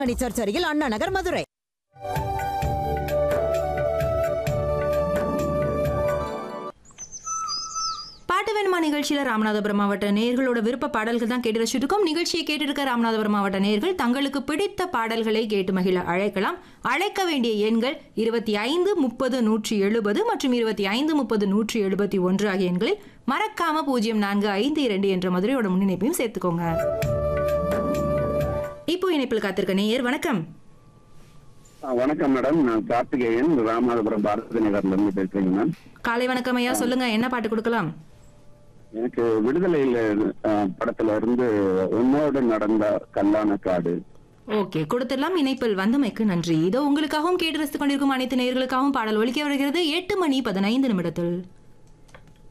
search அருகில் அண்ணா நகர் மதுரை பாட்டு வேணுமா நிகழ்ச்சியில ராமநாதபுரம் மாவட்ட நேயர்களோட விருப்ப பாடல்கள் தான் கேட்டு ரசிச்சிருக்கோம் நிகழ்ச்சியை கேட்டிருக்க ராமநாதபுரம் மாவட்ட நேயர்கள் தங்களுக்கு பிடித்த பாடல்களை கேட்டு மகிழ அழைக்கலாம் அழைக்க வேண்டிய எண்கள் இருபத்தி ஐந்து முப்பது நூற்றி எழுபது மற்றும் இருபத்தி ஐந்து முப்பது நூற்றி எழுபத்தி ஒன்று ஆகிய எண்களில் மறக்காம பூஜ்ஜியம் நான்கு ஐந்து இரண்டு என்ற மதுரையோட முன்னிணைப்பையும் சேர்த்துக்கோங்க இப்போ இணைப்பில் காத்திருக்க நேயர் வணக்கம் ஆ, வணக்கம் மேடம் நான் கார்த்திகேயன் ராமநாதபுரம் பாரதி நகர்ல இருந்து பேசுறேங்க மேம் காலை வணக்கம் ஐயா சொல்லுங்க என்ன பாட்டு கொடுக்கலாம் எனக்கு விடுதலையில ஆ, படத்துல இருந்து உன்னோடு நடந்த கல்லான காடு ஓகே கொடுத்துடலாம் இணைப்பில் வந்தமைக்கு நன்றி இதோ உங்களுக்காகவும் கேட்டு ரசித்துக் கொண்டிருக்கும் அனைத்து நேயர்களுக்காகவும் பாடல் ஒலிக்க வருகிறது எட்டு மணி பதினைந்து நிமிடத்தில்